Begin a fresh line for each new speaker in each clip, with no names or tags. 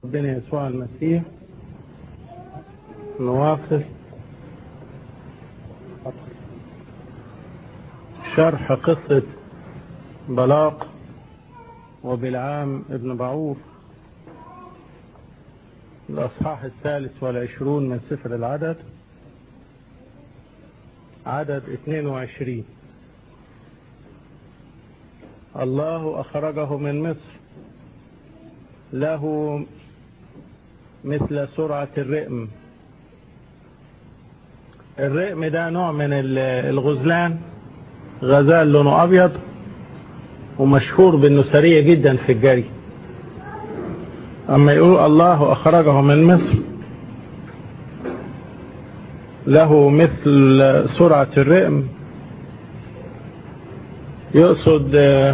ربنا يسوع المسيح نواصل شرح قصة بلاق وبلعام ابن بعوف الأصحاح الثالث والعشرون من سفر العدد عدد 22 الله أخرجه من مصر له مثل سرعة الرئم الرئم ده نوع من الغزلان غزال لونه أبيض ومشهور بأنه سريع جدا في الجري أما يقول الله أخرجه من مصر له مثل سرعة الرئم يقصد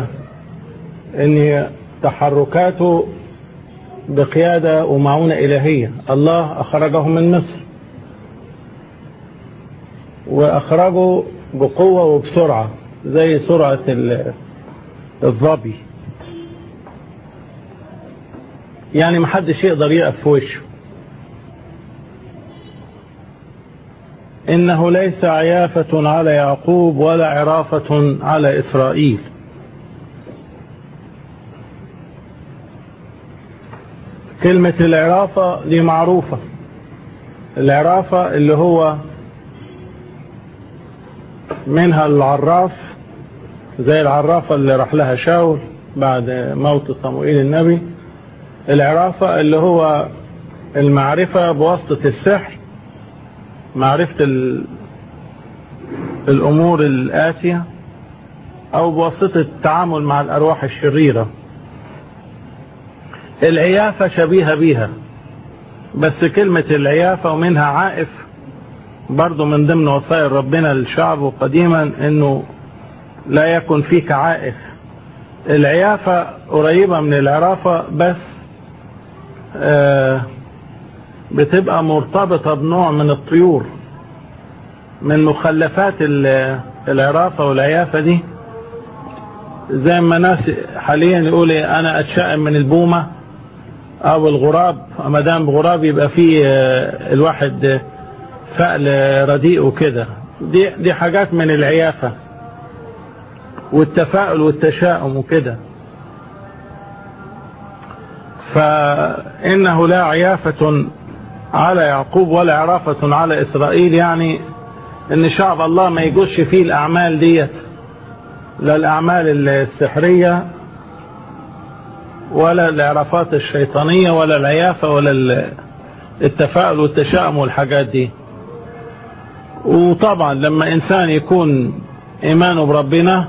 ان تحركاته بقيادة ومعونة إلهية الله أخرجه من مصر وأخرجه بقوة وبسرعة زي سرعة الظبي يعني محدش يقدر يقف في وشه إنه ليس عيافة على يعقوب ولا عرافة على إسرائيل كلمة العرافة دي معروفة العرافة اللي هو منها العراف زي العرافة اللي راح لها شاول بعد موت صموئيل النبي العرافة اللي هو المعرفة بواسطة السحر معرفة الأمور الآتية أو بواسطة التعامل مع الأرواح الشريرة العيافة شبيهة بيها بس كلمة العيافة ومنها عائف برضو من ضمن وصايا ربنا للشعب قديما انه لا يكن فيك عائف العيافة قريبة من العرافة بس آه بتبقى مرتبطة بنوع من الطيور من مخلفات العرافة والعيافة دي زي ما ناس حاليا يقول انا اتشائم من البومة او الغراب ما دام غراب يبقى فيه الواحد فأل رديء وكده دي, دي حاجات من العيافة والتفاؤل والتشاؤم وكده فإنه لا عيافة على يعقوب ولا عرافة على إسرائيل يعني ان شعب الله ما يجوش فيه الأعمال ديت لا الأعمال السحرية ولا العرافات الشيطانية ولا العيافة ولا التفاؤل والتشاؤم والحاجات دي وطبعا لما إنسان يكون إيمانه بربنا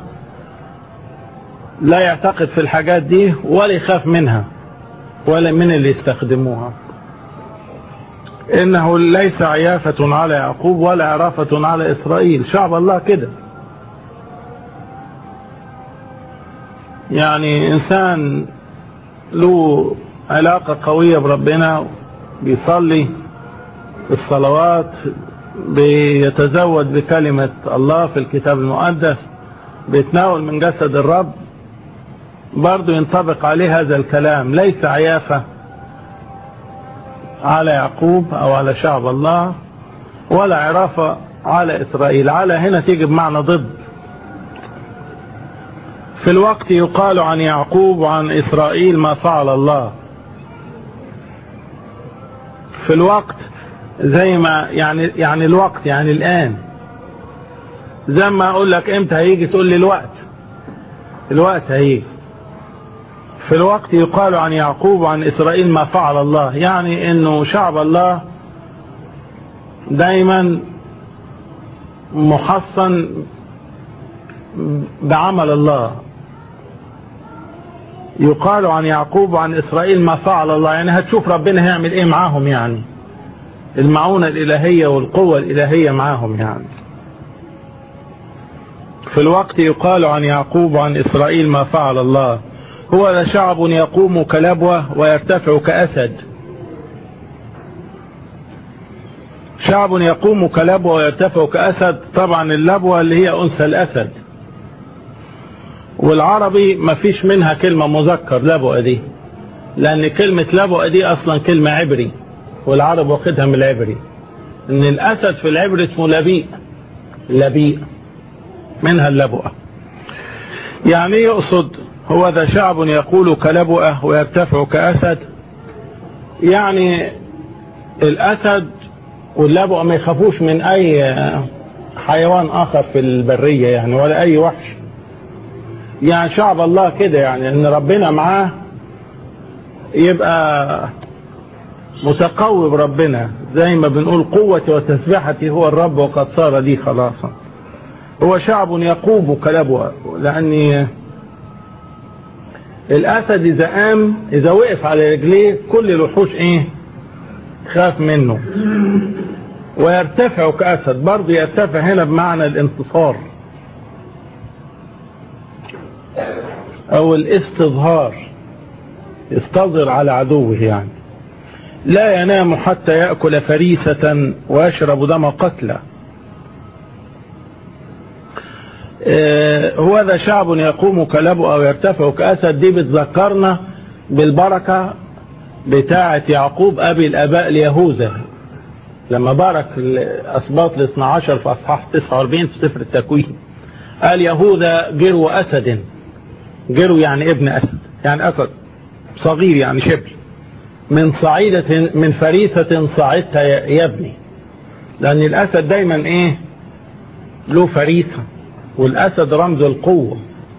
لا يعتقد في الحاجات دي ولا يخاف منها ولا من اللي يستخدموها إنه ليس عيافة على يعقوب ولا عرافة على إسرائيل شعب الله كده يعني إنسان له علاقة قوية بربنا بيصلي الصلوات بيتزود بكلمة الله في الكتاب المقدس بيتناول من جسد الرب برضو ينطبق عليه هذا الكلام ليس عيافة على يعقوب او على شعب الله ولا عرافة على اسرائيل على هنا تيجي بمعنى ضد في الوقت يقال عن يعقوب وعن اسرائيل ما فعل الله في الوقت زي ما يعني يعني الوقت يعني الان زي ما اقول لك امتى هيجي تقول لي الوقت الوقت هيجي في الوقت يقال عن يعقوب وعن إسرائيل ما فعل الله يعني أنه شعب الله دايما محصن بعمل الله يقال عن يعقوب وعن إسرائيل ما فعل الله يعني هتشوف ربنا هيعمل إيه معاهم يعني المعونة الإلهية والقوة الإلهية معاهم يعني في الوقت يقال عن يعقوب وعن إسرائيل ما فعل الله هو لشعب يقوم كلبوة ويرتفع كأسد شعب يقوم كلبوة ويرتفع كأسد طبعا اللبوة اللي هي أنثى الأسد والعربي ما فيش منها كلمة مذكر لبوة دي لأن كلمة لبؤة دي أصلا كلمة عبري والعرب واخدها من العبري إن الأسد في العبري اسمه لبيء لبيء منها اللبؤة يعني يقصد هو ذا شعب يقول كلبؤة ويرتفع كأسد يعني الأسد واللبؤة ما يخافوش من أي حيوان آخر في البرية يعني ولا أي وحش يعني شعب الله كده يعني ان ربنا معاه يبقى متقوي بربنا زي ما بنقول قوتي وتسبيحتي هو الرب وقد صار لي خلاصا هو شعب يقوب كلبه لأن الأسد إذا قام إذا وقف على رجليه كل الوحوش إيه خاف منه ويرتفع كأسد برضه يرتفع هنا بمعنى الانتصار او الاستظهار يستظهر على عدوه يعني لا ينام حتى يأكل فريسة ويشرب دم قتلى هو ذا شعب يقوم كلبه او يرتفع كأسد دي بتذكرنا بالبركة بتاعة يعقوب ابي الاباء ليهوذا لما بارك الاسباط ل 12 في اصحاح 49 في سفر التكوين قال يهوذا جرو اسد جرو يعني ابن أسد يعني أسد صغير يعني شبل من صعيدة من فريسة صعدت يا ابني لأن الأسد دايما إيه له فريسة والأسد رمز القوة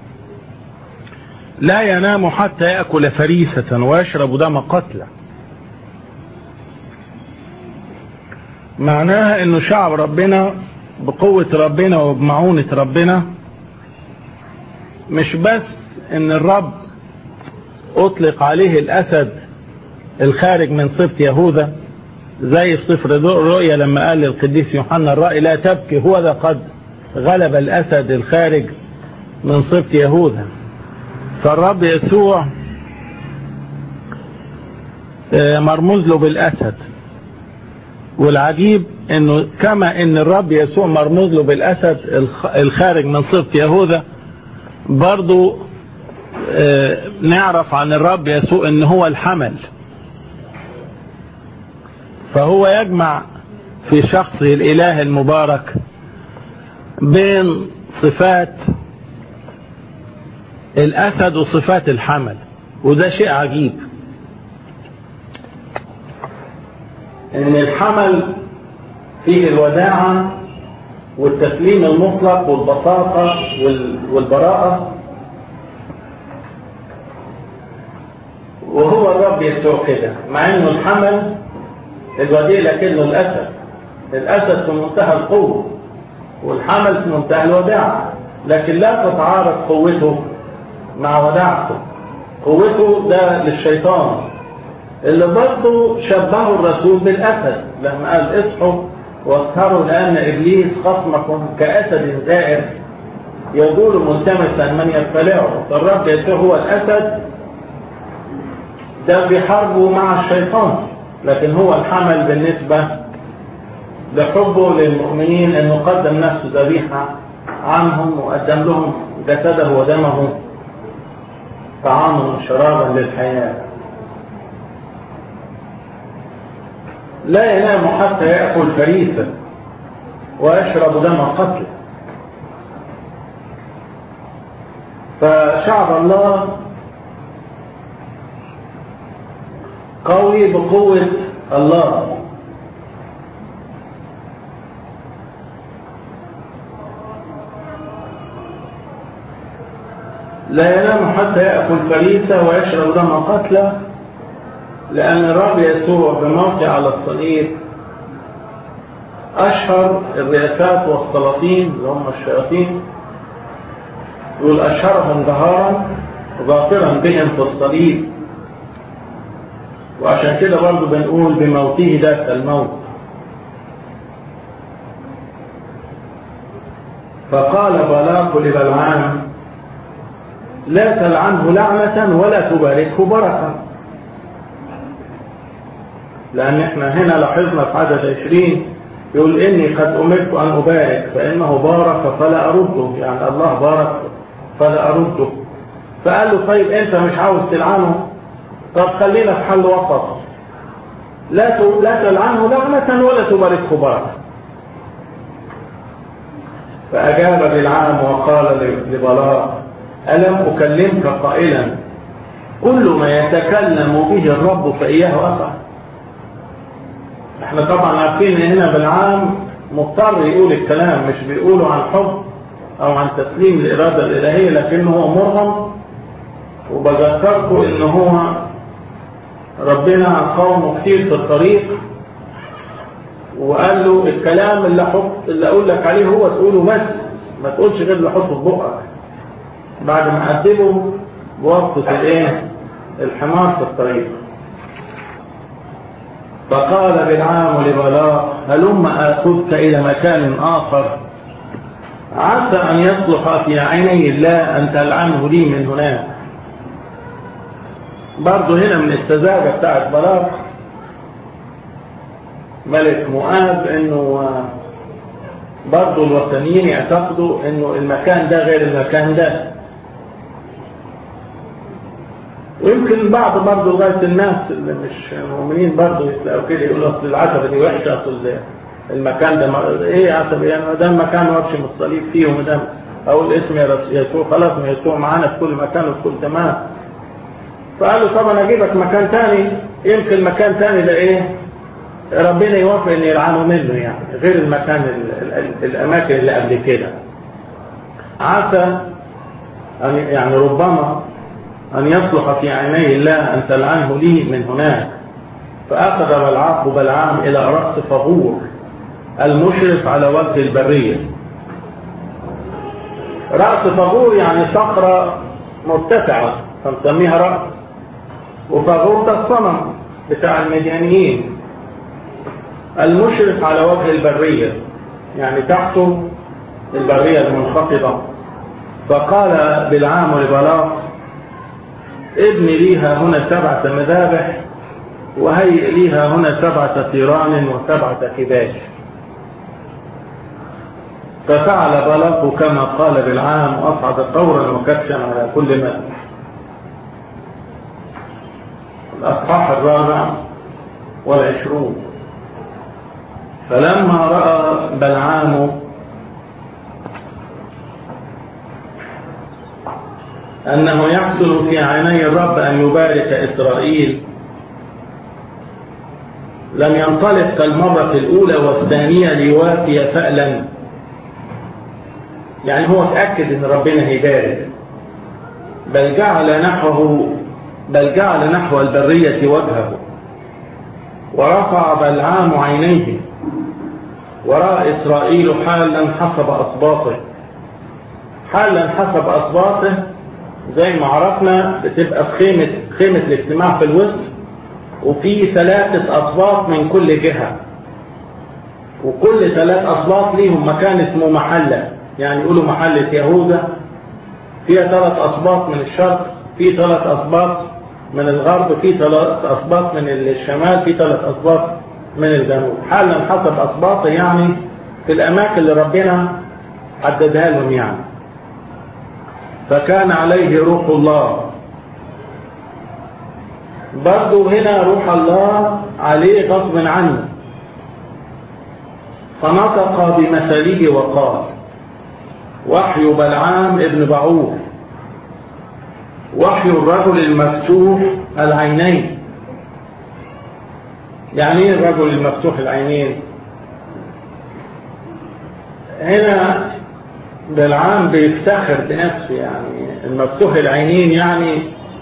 لا ينام حتى يأكل فريسة ويشرب دم قتلى معناها انه شعب ربنا بقوة ربنا وبمعونة ربنا مش بس ان الرب اطلق عليه الاسد الخارج من صفت يهوذا زي صفر الرؤيا لما قال للقديس يوحنا الرأي لا تبكي هو ذا قد غلب الاسد الخارج من صفت يهوذا فالرب يسوع مرموز له بالاسد والعجيب انه كما ان الرب يسوع مرموز له بالاسد الخارج من صفت يهوذا برضو نعرف عن الرب يسوع ان هو الحمل فهو يجمع في شخصه الاله المبارك بين صفات الاسد وصفات الحمل وده شيء عجيب ان الحمل فيه الوداعة والتسليم المطلق والبساطة والبراءة وهو الرب يسوع كده مع انه الحمل الوديع لكنه الاسد الاسد في منتهى القوة والحمل في منتهى الوداعة لكن لا تتعارض قوته مع وداعته قوته ده للشيطان اللي برضه شبهه الرسول بالاسد لما قال اصحوا واسهروا لان ابليس خصمكم كاسد زائر يقول ملتمسا من يبتلعه فالرب يسوع هو الاسد ده في حربه مع الشيطان لكن هو الحمل بالنسبة لحبه للمؤمنين انه قدم نفسه ذبيحة عنهم وقدم لهم جسده ودمه طعاما وشرابا للحياة لا ينام حتى يأكل فريسا ويشرب دم قتل فشعب الله قوي بقوة الله لا ينام حتى يأكل فريسة ويشرب دم قتلى لأن الرب يسوع بموقع على الصليب أشهر الرئاسات والسلاطين اللي هم الشياطين يقول أشهرهم ظهارا ظافرا بهم في الصليب وعشان كده برضه بنقول بموته داس الموت فقال بلاق لبلعام لا تلعنه لعنة ولا تباركه بركة لأن احنا هنا لاحظنا في عدد عشرين يقول إني قد أمرت أن أبارك فإنه بارك فلا أرده يعني الله بارك فلا أرده فقال له طيب أنت مش عاوز تلعنه طب خلينا في حل وسط لا لا تلعنه لعنة ولا تباركه بركة فأجاب بالعام وقال لبلاق ألم أكلمك قائلا كل ما يتكلم به الرب فإياه أفعل احنا طبعا عارفين ان هنا بالعام مضطر يقول الكلام مش بيقوله عن حب او عن تسليم الإرادة الإلهية لكنه هو مرغم وبذكركم ان هو ربنا قومه كتير في الطريق وقال له الكلام اللي حط اللي اقول لك عليه هو تقوله بس ما تقولش غير اللي حطه في بقك بعد ما قدمه بواسطة الايه الحمار في الطريق فقال بالعام لبلاق هلم آخذك إلى مكان آخر عسى أن يصلح في عيني الله أن تلعنه لي من هناك برضه هنا من السذاجة بتاعت بلاق ملك مؤاب انه برضه الوثنيين يعتقدوا انه المكان ده غير المكان ده ويمكن بعض برضه لغايه الناس اللي مش مؤمنين برضه يتلاقوا كده يقولوا اصل العتبه دي وحشه اصل المكان ده ما... ايه عتبه يعني ما دام مكان وابشم الصليب فيه وما دام اقول اسم يسوع خلاص ما يسوع معانا في كل مكان وفي كل تمام فقالوا طبعا اجيبك مكان تاني يمكن مكان تاني ده ايه ربنا يوافق ان يلعنوا منه يعني غير المكان ال ال الاماكن اللي قبل كده عسى أن يعني ربما أن يصلح في عيني الله أن تلعنه لي من هناك فأخذ بلعاق بلعام إلى رأس فغور المشرف على وجه البرية رأس فغور يعني صخرة مرتفعة فنسميها رأس وفغور ده الصنم بتاع المديانيين المشرف على وجه البرية يعني تحته البرية المنخفضة فقال بالعام لبلاق ابني ليها هنا سبعة مذابح وهيئ ليها هنا سبعة ثيران وسبعة كباش ففعل بلاق كما قال بالعام وأصعد طورا وكبشا على كل مذبح الأصحاح الرابع والعشرون فلما رأى بلعام أنه يحصل في عيني الرب أن يبارك إسرائيل لم ينطلق كالمرة الأولى والثانية ليوافي فألا يعني هو تأكد أن ربنا هيبارك بل جعل نحوه بل جعل نحو البرية وجهه ورفع بلعام عينيه ورأى إسرائيل حالا حسب أصباطه حالا حسب أصباطه زي ما عرفنا بتبقى في خيمة, خيمة الاجتماع في الوسط وفي ثلاثة أصباط من كل جهة وكل ثلاث أصباط ليهم مكان اسمه محلة يعني يقولوا محلة يهوذا فيها ثلاث أصباط من الشرق في ثلاث أصباط من الغرب في ثلاث أصباط من الشمال في ثلاث أصباط من الجنوب حالا حسب أصباطه يعني في الأماكن اللي ربنا حددها لهم يعني فكان عليه روح الله برضو هنا روح الله عليه غصب عنه فنطق بمثله وقال وحي بلعام ابن بعوف وحي الرجل المفتوح العينين يعني ايه الرجل المفتوح العينين هنا بالعام بيفتخر بنفسه يعني المفتوح العينين يعني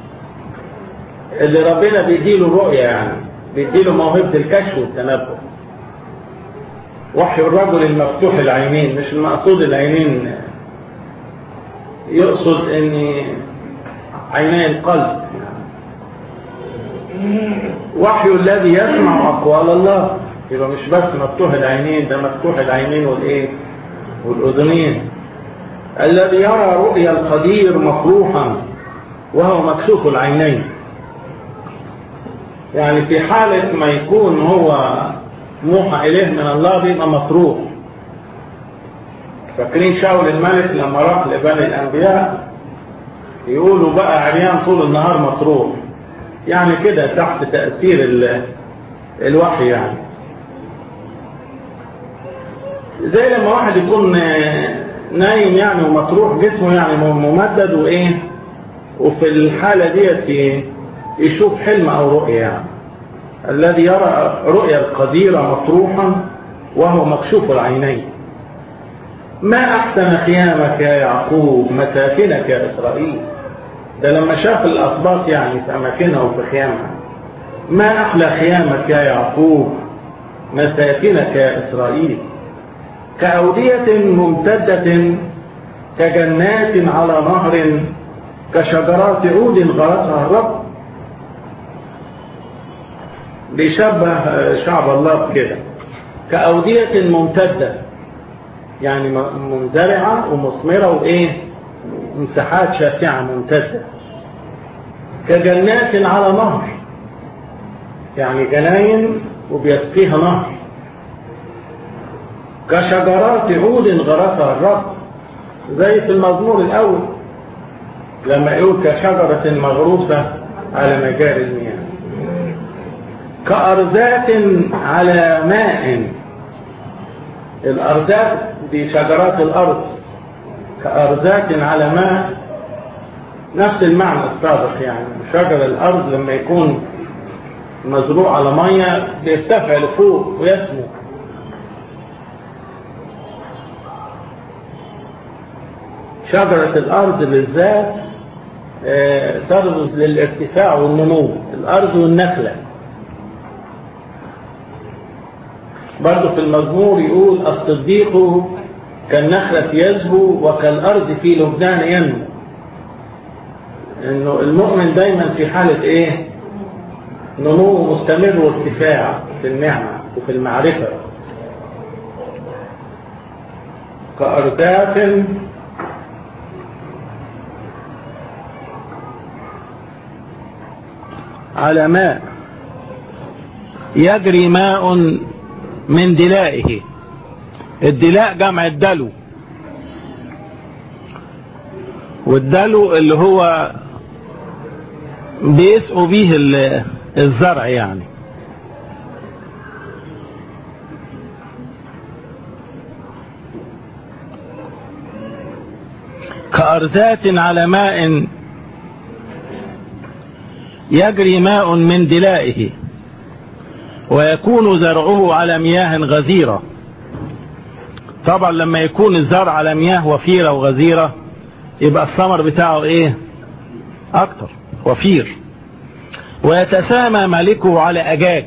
اللي ربنا بيديله رؤية يعني بيديله موهبة الكشف والتنبؤ وحي الرجل المفتوح العينين مش المقصود العينين يقصد ان عيني القلب وحي الذي يسمع أقوال الله يبقى مش بس مفتوح العينين ده مفتوح العينين والايه والاذنين الذي يرى رؤيا القدير مفروحا وهو مكشوف العينين يعني في حالة ما يكون هو موحى إليه من الله بيبقى مفروح فاكرين شاول الملك لما راح لبني الأنبياء يقولوا بقى عريان طول النهار مطروح يعني كده تحت تأثير الوحي يعني زي لما واحد يكون نايم يعني ومطروح جسمه يعني ممدد وايه وفي الحالة ديت يشوف حلم او رؤية يعني الذي يرى رؤيا القديرة مطروحا وهو مكشوف العينين ما أحسن خيامك يا يعقوب مساكنك يا إسرائيل ده لما شاف الأصباط يعني في أماكنها وفي خيامها ما أحلى خيامك يا يعقوب مساكنك يا إسرائيل كأودية ممتدة كجنات على نهر كشجرات عود غرسها الرب بيشبه شعب الله بكده كأودية ممتدة يعني منزرعة ومثمرة وإيه مساحات شاسعة ممتدة كجنات على نهر يعني جناين وبيسقيها نهر كشجرات عود غرسها الرب زي في المزمور الأول لما يقول كشجرة مغروسة على مجاري المياه كأرزات على ماء الأرزات دي شجرات الأرض كأرزات على ماء نفس المعنى السابق يعني شجر الأرض لما يكون مزروع على مية بيرتفع لفوق ويسمو شجرة الأرض بالذات ترمز للارتفاع والنمو الأرض والنخلة برضه في المزمور يقول الصديق كالنخلة يزهو وكالأرض في لبنان ينمو انه المؤمن دايما في حالة ايه نمو مستمر وارتفاع في النعمة وفي المعرفة كأرداف على ماء يجري ماء من دلائه الدلاء جمع الدلو والدلو اللي هو بيسقوا بيه الزرع يعني كأرزات على ماء يجري ماء من دلائه ويكون زرعه على مياه غزيرة طبعا لما يكون الزرع على مياه وفيرة وغزيرة يبقى الثمر بتاعه ايه اكتر وفير ويتسامى ملكه على اجاج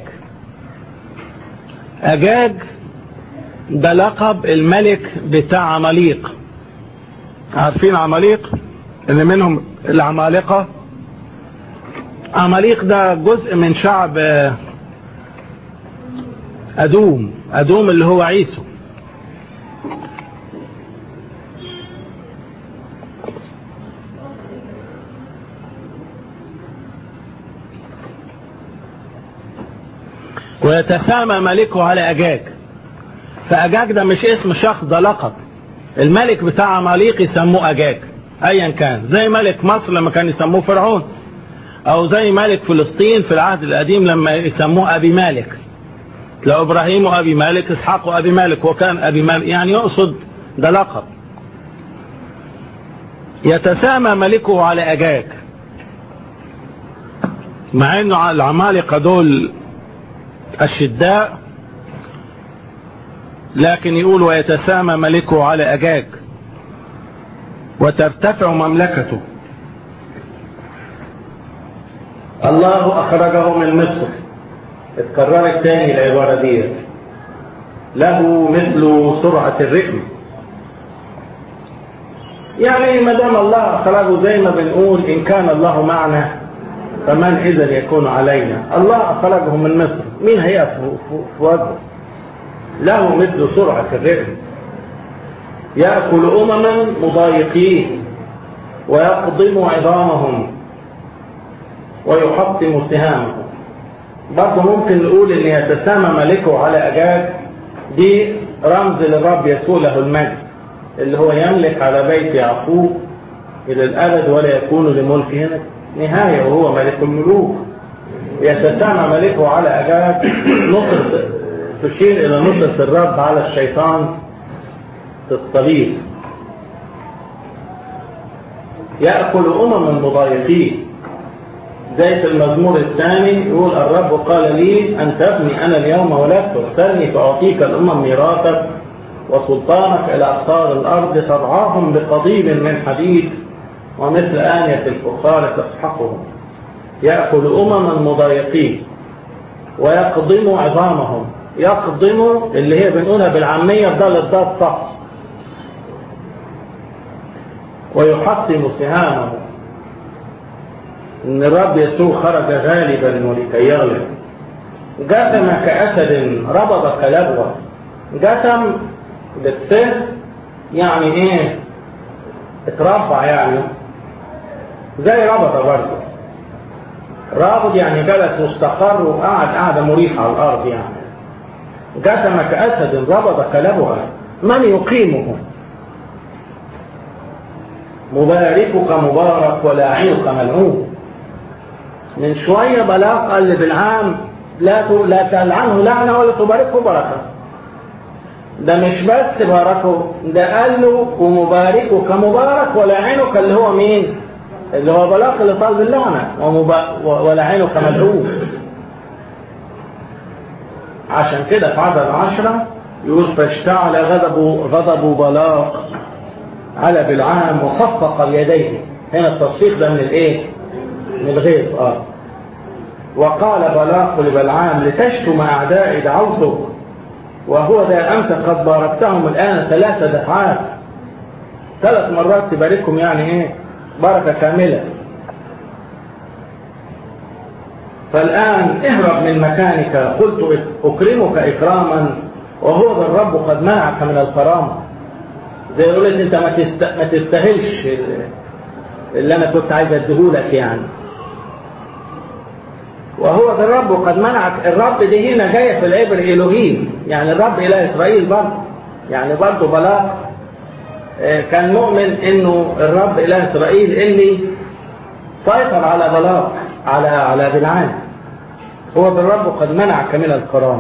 اجاج ده لقب الملك بتاع عماليق عارفين عماليق اللي منهم العمالقة عماليق ده جزء من شعب أدوم أدوم اللي هو عيسو ويتسامى ملكه على أجاج فأجاج ده مش اسم شخص ده لقب الملك بتاع عماليق يسموه أجاج أيا كان زي ملك مصر لما كان يسموه فرعون أو زي ملك فلسطين في العهد القديم لما يسموه أبي مالك لو إبراهيم وأبي مالك إسحاق وأبي مالك وكان أبي مالك يعني يقصد ده لقب يتسامى ملكه على أجاج مع أنه العمالقة دول الشداء لكن يقول ويتسامى ملكه على أجاج وترتفع مملكته الله أخرجه من مصر اتكررت تاني العبارة دي له مثل سرعة الرحم يعني ما دام الله أخرجه زي ما بنقول إن كان الله معنا فمن إذا يكون علينا الله أخرجه من مصر مين هيقف في وجهه له مثل سرعة الرحم يأكل أمما مضايقين ويقضم عظامهم ويحطم سهامهم برضه ممكن نقول ان يتسامى ملكه على اجاج دي رمز للرب يسوع له المجد اللي هو يملك على بيت يعقوب الى الابد ولا يكون لملكه نهايه وهو ملك الملوك يتسامى ملكه على أجاب نصرة تشير إلى نصرة الرب على الشيطان في الصليب يأكل أمم مضايقين زي في المزمور الثاني يقول الرب قال لي أن تبني أنا اليوم ولا ترسلني فأعطيك الأمم ميراثك وسلطانك إلى أقطار الأرض ترعاهم بقضيب من حديد ومثل آنية الفخار تسحقهم يأكل أمما مضايقين ويقضم عظامهم يقضم اللي هي بنقولها بالعامية بدل الضاد صح ويحطم سهامه ان الرب يسوع خرج غالبا ولكي يغلب جثم كأسد ربض كلبوة جثم بالسه يعني ايه اتربع يعني زي ربض برضه رابض يعني جلس مستقر وقعد قعدة مريحة على الأرض يعني جثم كأسد ربض كلبوة من يقيمه مباركك مبارك ولاعنك ملعون من شوية بلاغ قال بالعام لا لا تلعنه لعنة ولا تباركه بركة ده مش بس باركه ده قال له ومباركك مبارك ولاعنك اللي هو مين اللي هو بلاغ اللي طالب اللعنة ولاعنك ملعون عشان كده في عدد عشرة يقول فاشتعل غضب غضب بلاغ على بالعام وصفق بيديه هنا التصفيق ده من الايه من الغيظ اه وقال بلاق لبلعام لتشتم اعدائي دعوتك وهو ذا امس قد باركتهم الان ثلاث دفعات ثلاث مرات تباركهم يعني ايه بركه كامله فالان اهرب من مكانك قلت اكرمك اكراما وهو ذا الرب قد منعك من الكرامه زي يقول انت ما تست... ما تستاهلش اللي انا كنت عايز اديهولك يعني وهو ده الرب قد منعك الرب دي هنا جايه في العبر الوهيم يعني الرب اله اسرائيل برضه يعني برضه بلاغ كان مؤمن انه الرب اله اسرائيل اللي سيطر على بلاغ على على بلعام هو بالرب قد منعك من الكرامه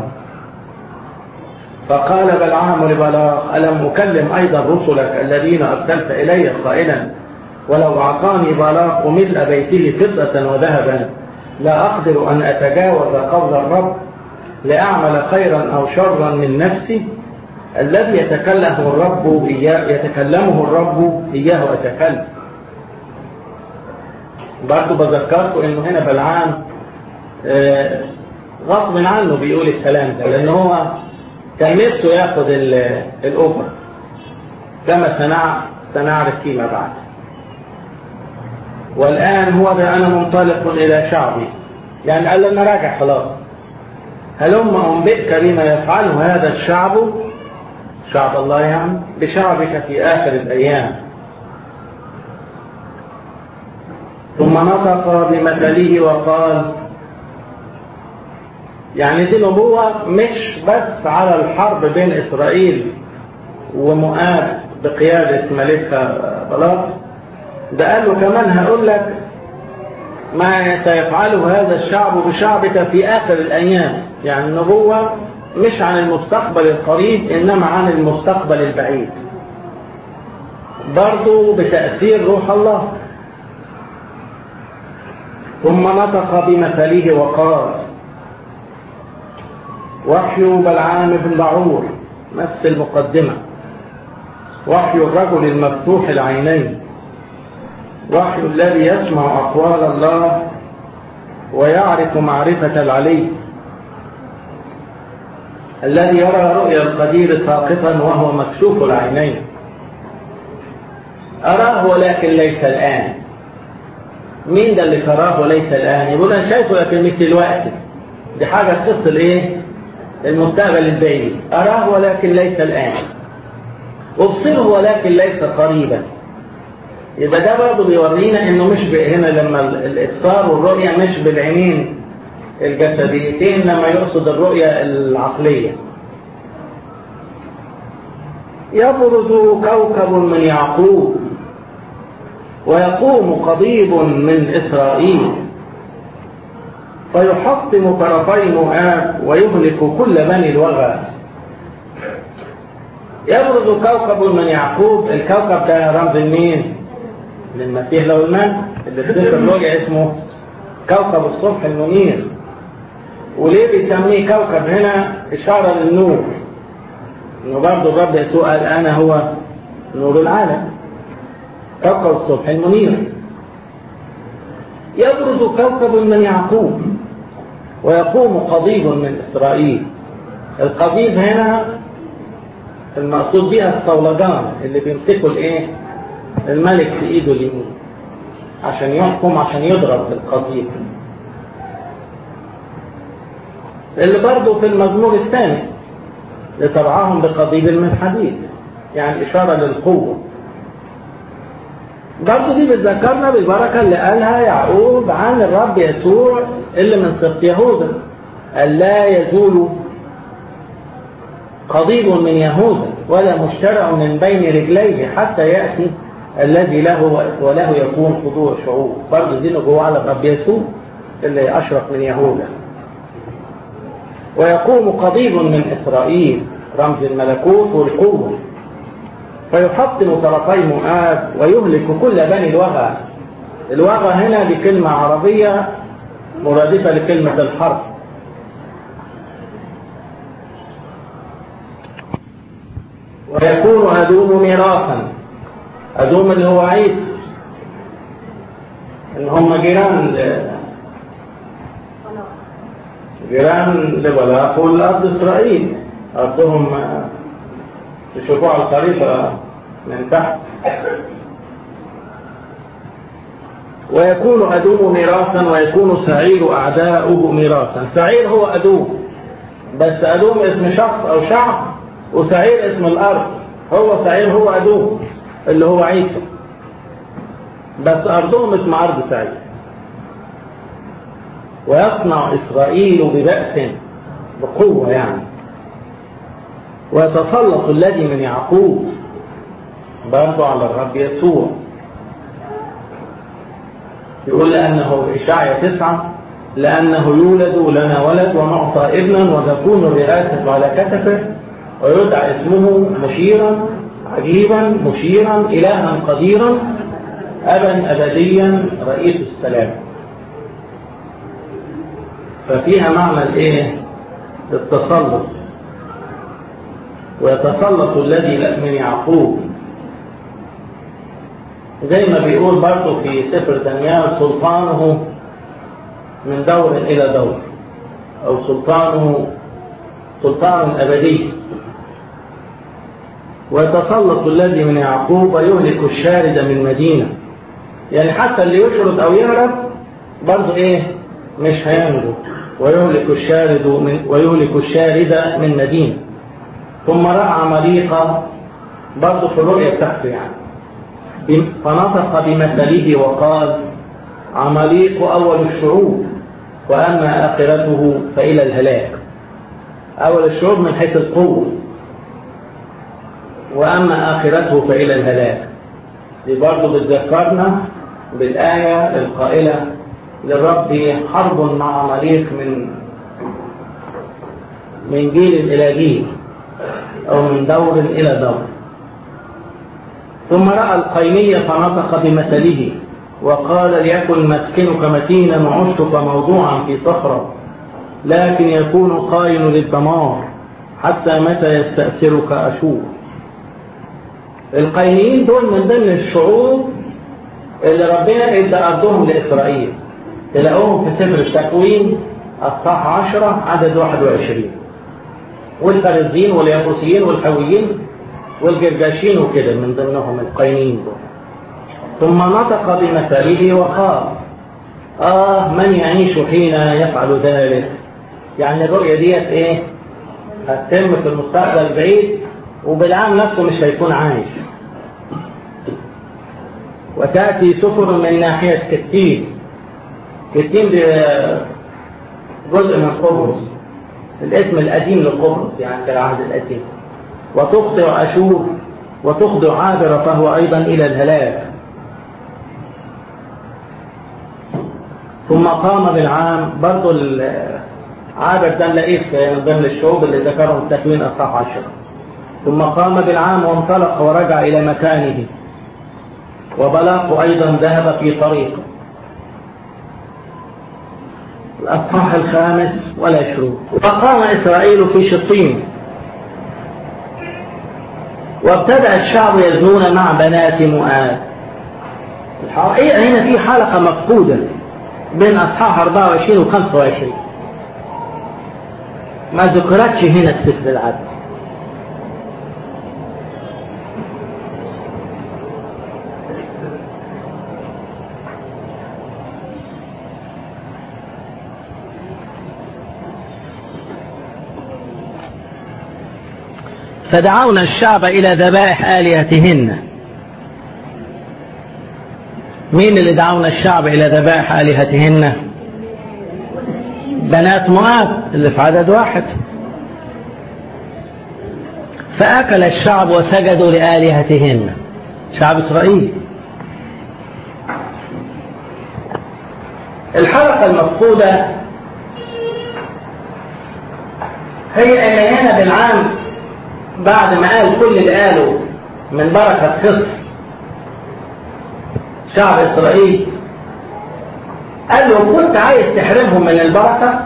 فقال بلعام لبلاغ ألم أكلم أيضا رسلك الذين أرسلت إلي قائلا ولو أعطاني بلاغ ملء بيته فضة وذهبا لا أقدر أن أتجاوز قول الرب لأعمل خيرا أو شرا من نفسي الذي يتكلمه الرب إياه يتكلمه الرب إياه أتكلم برضو بذكركم إنه هنا بلعام غصب عنه بيقول الكلام ده لأن هو كان نفسه ياخد الأوبر كما سنع سنعرف فيما بعد والآن هو ده أنا منطلق إلى شعبي يعني قال لنا راجع خلاص هلم أنبئك بما يفعله هذا الشعب شعب الله يعني بشعبك في آخر الأيام ثم نطق بمثله وقال يعني دي نبوة مش بس على الحرب بين إسرائيل ومؤاب بقيادة ملكها بلاط ده قال له كمان هقول لك ما سيفعله هذا الشعب بشعبك في آخر الأيام يعني نبوة مش عن المستقبل القريب إنما عن المستقبل البعيد برضو بتأثير روح الله ثم نطق بمثله وقال وحي بلعام بن بعور نفس المقدمة وحي الرجل المفتوح العينين وحي الذي يسمع أقوال الله ويعرف معرفة العلي الذي يرى رؤيا القدير ساقطا وهو مكشوف العينين أراه ولكن ليس الآن مين ده اللي تراه وليس الآن يقول أنا شايفه لكن مش دلوقتي دي حاجة تخص الإيه المستقبل البعيد أراه ولكن ليس الآن أبصره ولكن ليس قريبا يبقى ده برضه بيورينا انه مش هنا لما الابصار والرؤيه مش بالعينين الجسديتين لما يقصد الرؤيه العقليه يبرز كوكب من يعقوب ويقوم قضيب من اسرائيل فيحطم طرفي مؤاب ويهلك كل بني الوغى يبرز كوكب من يعقوب الكوكب ده رمز مين للمسيح لو المن اللي في سفر الرؤيا اسمه كوكب الصبح المنير وليه بيسميه كوكب هنا إشارة للنور إنه برضه الرب يسوع قال أنا هو نور العالم كوكب الصبح المنير يبرز كوكب من يعقوب ويقوم قضيب من إسرائيل القضيب هنا المقصود بها الصولجان اللي بيمسكوا الايه الملك في ايده اليمين عشان يحكم عشان يضرب بالقضيب اللي برضه في المزمور الثاني لترعاهم بقضيب من حديد يعني إشارة للقوة برضه دي بتذكرنا بالبركة اللي قالها يعقوب عن الرب يسوع اللي من سبط يهوذا قال لا يزول قضيب من يهوذا ولا مشترع من بين رجليه حتى يأتي الذي له وله يكون خضوع شعوب برضه دي نبوة على الرب يسوع اللي أشرف من يهوذا ويقوم قضيب من إسرائيل رمز الملكوت والقوة فيحطم طرفي مؤاب ويهلك كل بني الوغى الوغى هنا دي كلمة عربية مرادفة لكلمة الحرب ويكون أدوم ميراثا أدوم اللي هو عيسى إن هم جيران جيران لبلاق والأرض إسرائيل أرضهم تشوفوها على الخريطة من تحت ويكون أدوم ميراثا ويكون سعير أعداؤه ميراثا سعير هو أدوم بس أدوم اسم شخص أو شعب وسعير اسم الأرض هو سعير هو أدوم اللي هو عيسى بس أرضهم اسم أرض سعير ويصنع إسرائيل ببأس بقوة يعني ويتسلط الذي من يعقوب برضه على الرب يسوع يقول لأنه إشاعية تسعة لأنه يولد لنا ولد ونعطى ابنا وتكون الرئاسة على كتفه ويدعى اسمه مشيرا عجيبا مشيرا إلها قديرا أبا أبديا رئيس السلام ففيها معنى الايه التسلط ويتسلط الذي من يعقوب زي ما بيقول برضه في سفر دانيال سلطانه من دور إلى دور أو سلطانه سلطان أبدي ويتسلط الذي من يعقوب ويهلك الشارد من مدينة يعني حتى اللي يشرد أو يهرب برضه إيه مش هينجو ويهلك الشارد من ويهلك الشارد من مدينة ثم رأى عماليق برضه في الرؤية بتاعته يعني فنطق بمثله وقال عماليق أول الشعوب وأما آخرته فإلى الهلاك أول الشعوب من حيث القوة وأما آخرته فإلى الهلاك دي برضه بتذكرنا بالآية القائلة للرب حرب مع عماليق من من جيل إلى جيل أو من دور إلى دور ثم رأى القينية فنطق بمثله وقال ليكن مسكنك متينا وعشتك موضوعا في صخرة لكن يكون قائن للدمار حتى متى يستأثرك أشور القينيين دول من ضمن الشعوب اللي ربنا ادى أرضهم لإسرائيل تلاقوهم في سفر التكوين أصحاح عشرة عدد 21 والفرزين واليابوسيين والحويين والجرجاشين وكده من ضمنهم القينين دول ثم نطق بمثاله وقال آه من يعيش حين يفعل ذلك يعني الرؤية ديت ايه هتتم في المستقبل البعيد وبالعام نفسه مش هيكون عايش وتأتي سفر من ناحية كتين كتين دي جزء من قبرص الاسم القديم لقبرص يعني في العهد القديم وتخطئ أشور وتخضع عابر فهو أيضا إلى الهلاك ثم قام بالعام برضو العابر ده نلاقيه في من ضمن الشعوب اللي ذكرهم التكوين اصحاح عشرة ثم قام بالعام وانطلق ورجع الى مكانه وبلاق ايضا ذهب في طريقه الاصحاح الخامس والعشرون فقام اسرائيل في شطيم وابتدأ الشعب يزنون مع بنات مؤاب الحقيقة هنا في حلقة مفقودة بين أصحاح 24 و 25 ما ذكرتش هنا في سفر العدل فدعونا الشعب إلى ذبائح آلهتهن مين اللي دعونا الشعب إلى ذبائح آلهتهن بنات مؤاب اللي في عدد واحد فأكل الشعب وسجدوا لآلهتهن شعب إسرائيل الحلقة المفقودة هي أن هنا بالعام بعد ما قال كل اللي قاله من بركة خص شعب إسرائيل قال له كنت عايز تحرمهم من البركة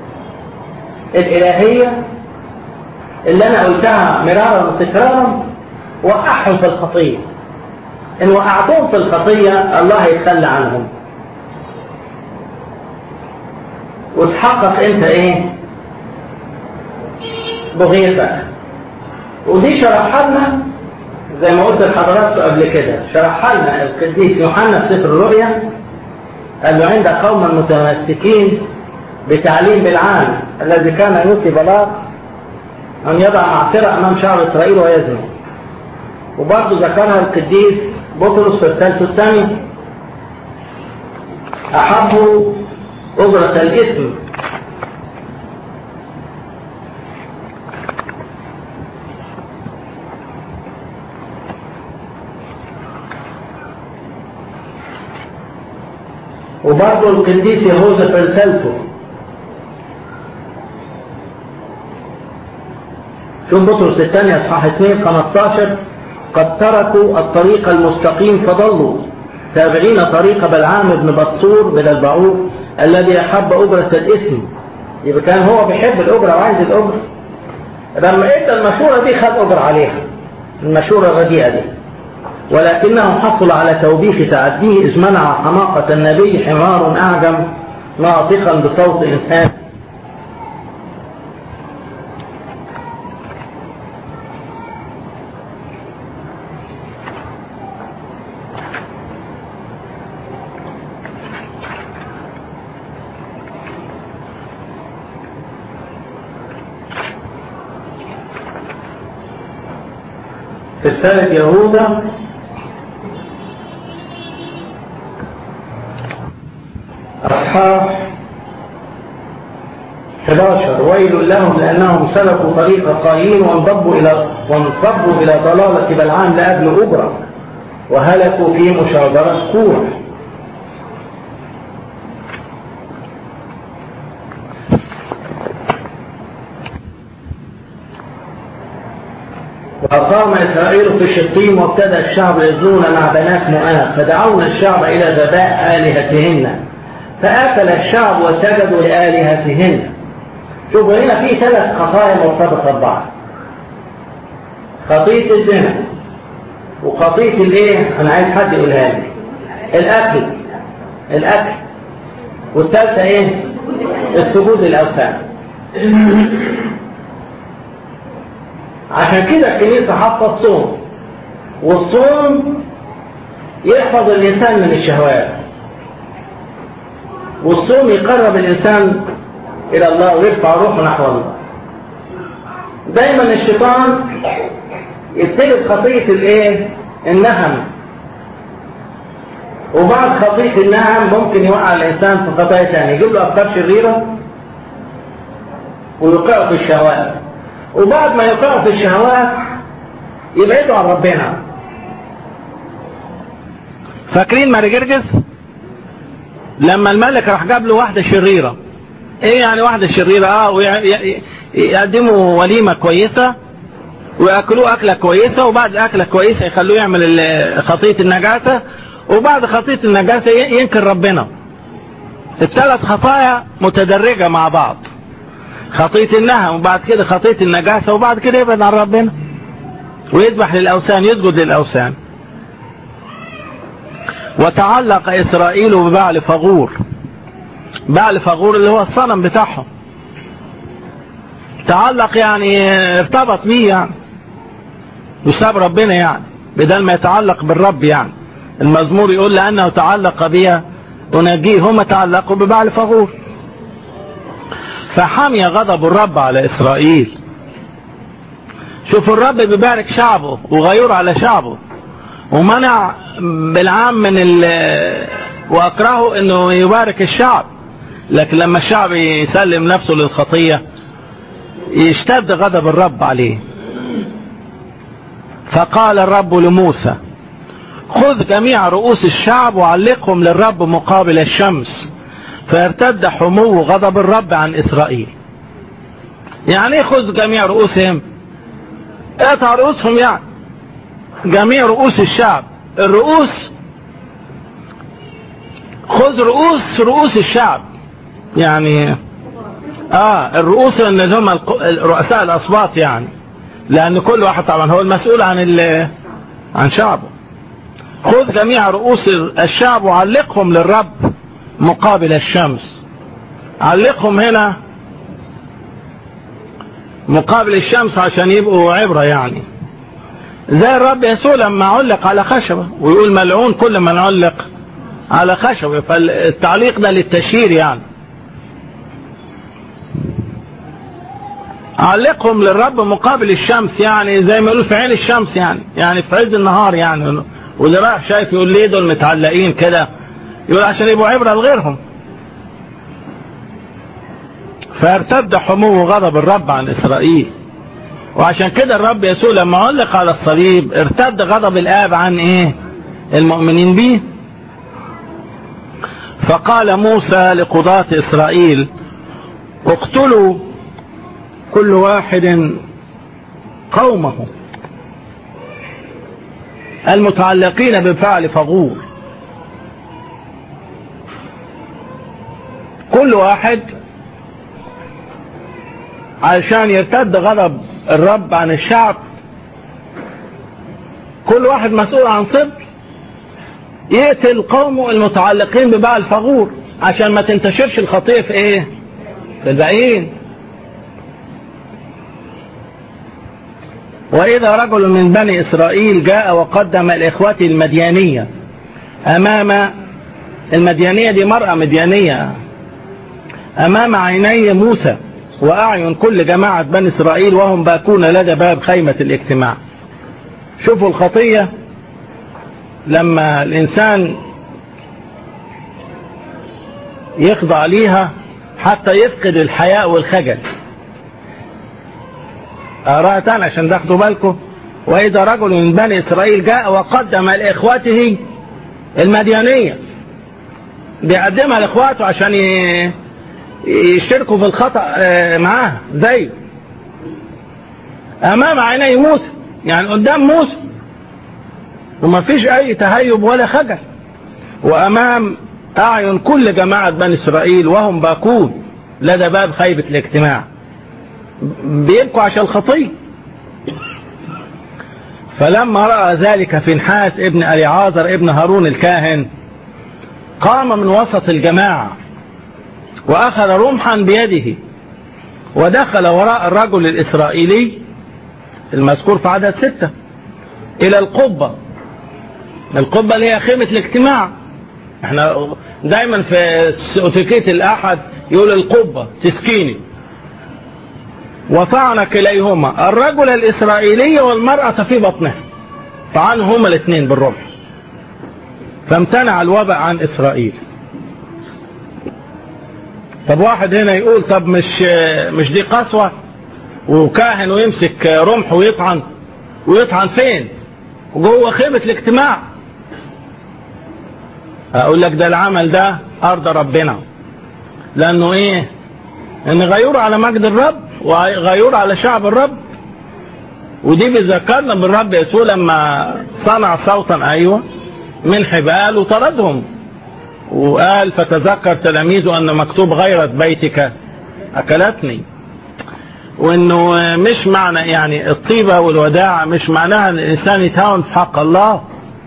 الإلهية اللي أنا قلتها مرارا وتكرارا وقعهم في الخطية إن وقعتهم في الخطية الله يتخلى عنهم وتحقق أنت إيه بغيتك ودي شرحها لنا زي ما قلت لحضراتكم قبل كده شرحها لنا القديس يوحنا في سفر الرؤيا قال له عند قوم متمسكين بتعليم بالعام الذي كان يوصي بلاط أن يضع معصرة أمام شعب إسرائيل ويزني وبرضه ذكرها القديس بطرس في الثالث الثاني أحبوا أجرة الإثم وبرضه القديس يهوذا في رسالته شوف بطرس الثانية اصحاح 2 15 قد تركوا الطريق المستقيم فضلوا تابعين طريق بلعام بن بطور بن البعوض الذي أحب أجرة الإثم يبقى كان هو بيحب الأجرة وعايز الأجرة لما ادى المشورة دي خد أجر عليها المشورة الرديئة دي ولكنه حصل على توبيخ تعديه إذ منع حماقة النبي حمار أعجم ناطقا بصوت إنسان في رسالة يهوذا أصحاح 11 ويل لهم لأنهم سلكوا طريق قايين وانضبوا إلى وانصبوا إلى ضلالة بلعام لأجل أجرة وهلكوا في مشاجرة كورة وأقام إسرائيل في شطيم وابتدى الشعب يزنون مع بنات مؤاب فدعونا الشعب إلى ذبائح آلهتهن فأكل الشعب وسجدوا لآلهتهن شوفوا هنا في ثلاث خطايا مرتبطة ببعض خطية الزنا وخطية الايه انا عايز حد يقولها لي الاكل الاكل والثالثة ايه السجود للاوثان عشان كده الكنيسة حاطة الصوم والصوم يحفظ الإنسان من الشهوات والصوم يقرب الإنسان إلى الله ويرفع روحه نحو الله دايما الشيطان يبتلي خطية الايه النهم وبعد خطية النهم ممكن يوقع الإنسان في خطايا ثانية يجيب له أفكار شريرة ويوقعه في الشهوات وبعد ما يوقعه في الشهوات يبعدوا عن ربنا فاكرين ماري جرجس لما الملك راح جاب له واحدة شريرة ايه يعني واحدة شريرة اه ويقدموا وليمة كويسة ويأكلوه أكلة كويسة وبعد الأكلة كويسة يخلوه يعمل خطية النجاسة وبعد خطية النجاسة ينكر ربنا الثلاث خطايا متدرجة مع بعض خطية النهم وبعد كده خطية النجاسة وبعد كده يبعد عن ربنا ويذبح للأوثان يسجد للأوثان وتعلق إسرائيل ببعل فغور بعل فغور اللي هو الصنم بتاعهم تعلق يعني ارتبط بيه يعني بسبب ربنا يعني بدل ما يتعلق بالرب يعني المزمور يقول لأنه تعلق بي أناجيه هم تعلقوا ببعل فغور فحمي غضب الرب على إسرائيل شوف الرب بيبارك شعبه وغير على شعبه ومنع بالعام من ال وأكرهه أنه يبارك الشعب لكن لما الشعب يسلم نفسه للخطية يشتد غضب الرب عليه فقال الرب لموسى خذ جميع رؤوس الشعب وعلقهم للرب مقابل الشمس فيرتد حمو غضب الرب عن إسرائيل يعني ايه خذ جميع رؤوسهم اقطع رؤوسهم يعني جميع رؤوس الشعب الرؤوس خذ رؤوس رؤوس الشعب يعني اه الرؤوس اللي هم رؤساء الاسباط يعني لان كل واحد طبعا هو المسؤول عن عن شعبه خذ جميع رؤوس الشعب وعلقهم للرب مقابل الشمس علقهم هنا مقابل الشمس عشان يبقوا عبرة يعني زي الرب يسوع لما علق على خشبة ويقول ملعون كل من علق على خشبة فالتعليق ده للتشهير يعني علقهم للرب مقابل الشمس يعني زي ما يقولوا في عين الشمس يعني يعني في عز النهار يعني واللي رايح شايف يقول ليه دول متعلقين كده يقول عشان يبقوا عبرة لغيرهم فارتد حمو غضب الرب عن إسرائيل وعشان كده الرب يسوع لما علق على الصليب ارتد غضب الآب عن ايه المؤمنين به فقال موسى لقضاة إسرائيل اقتلوا كل واحد قومه المتعلقين بفعل فغور كل واحد علشان يرتد غضب الرب عن الشعب كل واحد مسؤول عن صبر يقتل قومه المتعلقين ببعل فغور عشان ما تنتشرش الخطية في ايه في الباقيين وإذا رجل من بني إسرائيل جاء وقدم الإخوة المديانية أمام المديانية دي مرأة مديانية أمام عيني موسى وأعين كل جماعة بني إسرائيل وهم باكون لدى باب خيمة الاجتماع شوفوا الخطية لما الإنسان يخضع ليها حتى يفقد الحياء والخجل أقراها تاني عشان تاخدوا بالكم وإذا رجل من بني إسرائيل جاء وقدم لإخوته المديانية بيقدمها لإخواته عشان يشتركوا في الخطأ معاه زي أمام عيني موسى يعني قدام موسى وما فيش أي تهيب ولا خجل وأمام أعين كل جماعة بني إسرائيل وهم باكون لدى باب خيبة الاجتماع بيبكوا عشان الخطية فلما رأى ذلك فنحاس ابن أليعازر ابن هارون الكاهن قام من وسط الجماعة وأخذ رمحا بيده ودخل وراء الرجل الإسرائيلي المذكور في عدد ستة إلى القبة القبة اللي هي خيمة الاجتماع احنا دايما في أتيكيت الأحد يقول القبة تسكيني وطعن كليهما الرجل الإسرائيلي والمرأة في بطنها طعنوا هما الاثنين بالرمح فامتنع الوباء عن إسرائيل طب واحد هنا يقول طب مش مش دي قسوة وكاهن ويمسك رمح ويطعن ويطعن فين جوه خيمة الاجتماع اقول لك ده العمل ده ارضى ربنا لانه ايه ان غيور على مجد الرب وغيور على شعب الرب ودي بيذكرنا بالرب يسوع لما صنع صوتا ايوه من حبال وطردهم وقال فتذكر تلاميذه ان مكتوب غيرة بيتك اكلتني وانه مش معنى يعني الطيبة والوداع مش معناها ان الانسان يتهاون في حق الله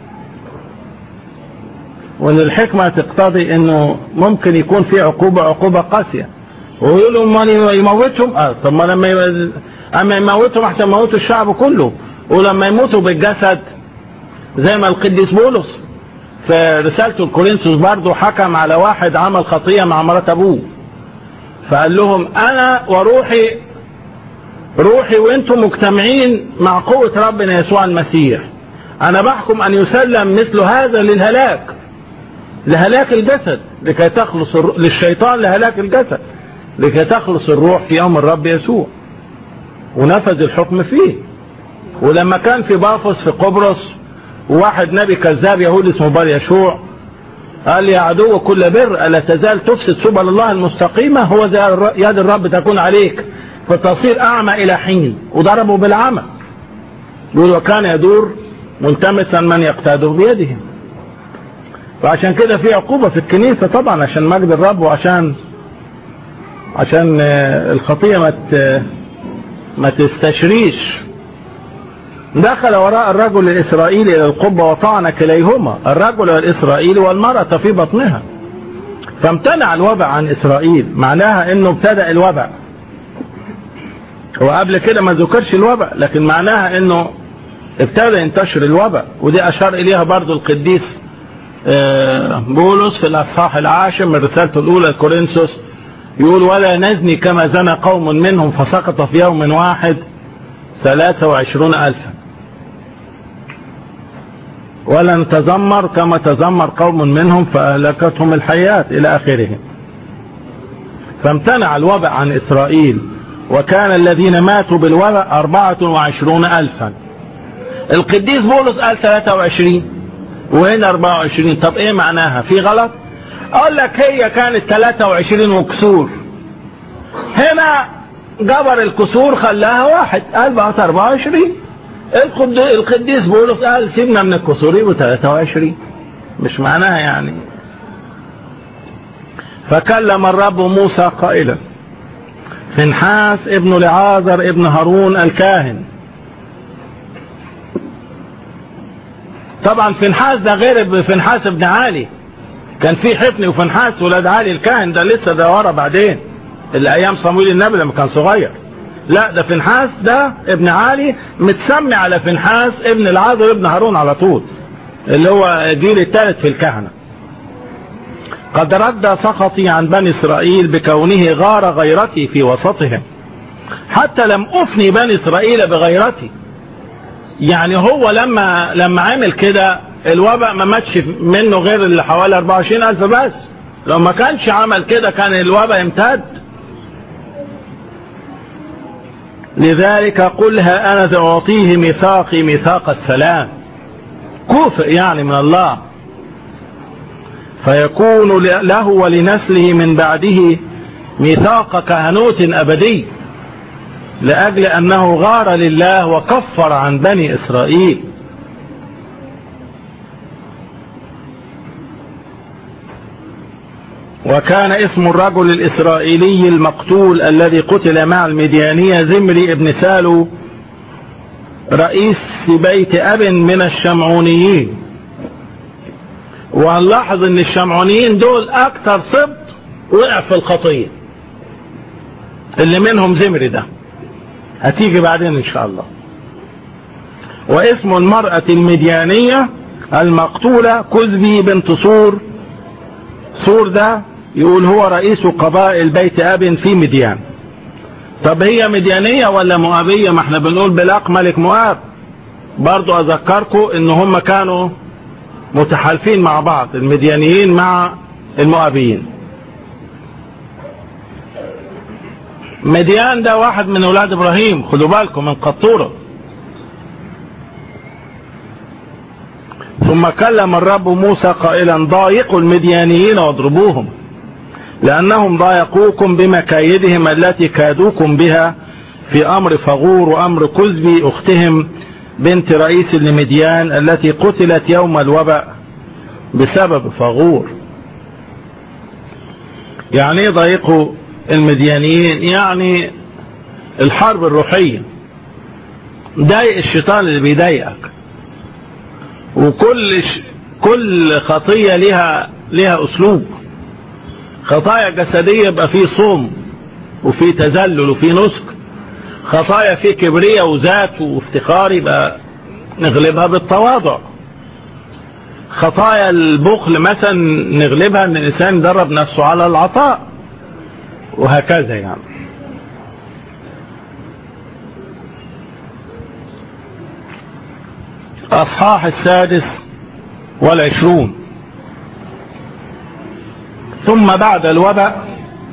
وان الحكمة تقتضي انه ممكن يكون في عقوبة عقوبة قاسية ويقولوا ما يموتهم اه طب ما لما يبقى اما يموتهم احسن يموتوا الشعب كله ولما يموتوا بالجسد زي ما القديس بولس في رسالته الكورنثوس برضه حكم على واحد عمل خطية مع مرات ابوه فقال لهم انا وروحي روحي وانتم مجتمعين مع قوة ربنا يسوع المسيح انا بحكم ان يسلم مثل هذا للهلاك لهلاك الجسد لكي تخلص الر... للشيطان لهلاك الجسد لكي تخلص الروح في يوم الرب يسوع ونفذ الحكم فيه ولما كان في بافوس في قبرص وواحد نبي كذاب يهودي اسمه بار يشوع قال يا عدو كل بر ألا تزال تفسد سبل الله المستقيمة هو يد الرب تكون عليك فتصير أعمى إلى حين وضربوا بالعمى يقول وكان يدور ملتمسا من يقتاده بيده وعشان كده في عقوبة في الكنيسة طبعا عشان مجد الرب وعشان عشان الخطية ما ما تستشريش دخل وراء الرجل الإسرائيلي إلى القبة وطعن كليهما الرجل والإسرائيلي والمرأة في بطنها فامتنع الوبع عن إسرائيل معناها أنه ابتدأ الوبع وقبل كده ما ذكرش الوبع لكن معناها أنه ابتدى ينتشر الوبع ودي أشار إليها برضو القديس بولس في الأصحاح العاشر من رسالته الأولى لكورنثوس يقول ولا نزني كما زنى قوم منهم فسقط في يوم واحد ثلاثة وعشرون ألفا ولا نتذمر كما تذمر قوم منهم فأهلكتهم الحياة إلى آخره فامتنع الوباء عن إسرائيل وكان الذين ماتوا بالوباء أربعة وعشرون ألفا القديس بولس قال 23 وهنا 24 طب ايه معناها في غلط اقول لك هي كانت 23 وكسور هنا جبر الكسور خلاها واحد قال بقت 24 القديس بولس قال سيبنا من الكسور يبقوا 23 مش معناها يعني فكلم الرب موسى قائلا فنحاس ابن لعازر ابن هارون الكاهن طبعا فنحاس ده غير فنحاس ابن علي كان في حفني وفنحاس ولاد علي الكاهن ده لسه ده ورا بعدين اللي ايام صمويل النبي لما كان صغير لا ده فنحاس ده ابن علي متسمي على فنحاس ابن العاذر ابن هارون على طول اللي هو جيل الثالث في الكهنة قد رد سخطي عن بني اسرائيل بكونه غار غيرتي في وسطهم حتى لم افني بني اسرائيل بغيرتي يعني هو لما لما عمل كده الوباء ما ماتش منه غير اللي حوالي 24 ألف بس لو ما كانش عمل كده كان الوباء يمتد لذلك قلها أنا سأعطيه ميثاقي ميثاق السلام كوفئ يعني من الله فيكون له ولنسله من بعده ميثاق كهنوت أبدي لأجل أنه غار لله وكفر عن بني إسرائيل وكان اسم الرجل الإسرائيلي المقتول الذي قتل مع المديانية زمري ابن سالو رئيس بيت أب من الشمعونيين وهنلاحظ ان الشمعونيين دول اكتر سبط وقع في الخطية اللي منهم زمري ده هتيجي بعدين ان شاء الله واسم المرأة المديانية المقتولة كزبي بنت صور صور ده يقول هو رئيس قبائل بيت اب في مديان طب هي مديانية ولا مؤابية ما احنا بنقول بلاق ملك مؤاب برضو اذكركم ان هم كانوا متحالفين مع بعض المديانيين مع المؤابيين مديان ده واحد من اولاد ابراهيم خدوا بالكم من قطورة ثم كلم الرب موسى قائلا ضايقوا المديانيين واضربوهم لأنهم ضايقوكم بمكايدهم التي كادوكم بها في أمر فغور وأمر كزبي أختهم بنت رئيس المديان التي قتلت يوم الوباء بسبب فغور يعني ايه ضايقوا المديانيين يعني الحرب الروحية ضايق الشيطان اللي بيضايقك وكل ش... كل خطية لها لها اسلوب خطايا جسدية يبقى فيه صوم وفيه تذلل وفيه نسك خطايا فيه كبرية وذات وافتخار يبقى نغلبها بالتواضع خطايا البخل مثلا نغلبها ان الانسان يدرب نفسه على العطاء وهكذا يعني اصحاح السادس والعشرون ثم بعد الوباء